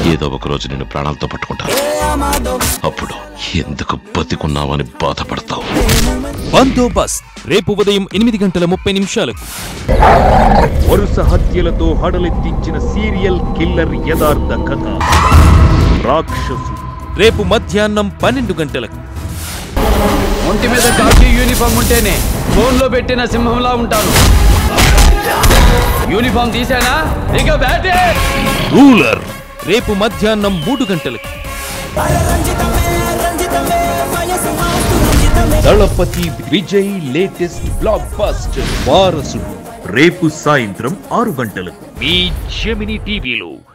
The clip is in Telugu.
ఏదో ఒక రోజు నేను ప్రాణాలతో పట్టుకుంటాను అప్పుడు ఎందుకు బతికున్నావని బాధపడతావు బందోబస్త్ రేపు ఉదయం ఎనిమిది గంటల ముప్పై నిమిషాలకు వరుస హత్యలతో హడలెత్తించిన సీరియల్ కిల్లర్ యథార్థ కథ రాక్షసు రేపు మధ్యాహ్నం పన్నెండు గంటలకు ఒంటి మీద కాకి యూనిఫామ్ ఉంటేనే ఫోన్లో పెట్టిన సింహంలా ఉంటాను యూనిఫామ్ తీసానా ఇక బ్యాటే రూలర్ రేపు మధ్యాహ్నం మూడు గంటలకు Thalapathy Vijay latest blockbuster Varasudu రేపు సాయంత్రం ఆరు గంటలకు మీ జెమిని టీవీలో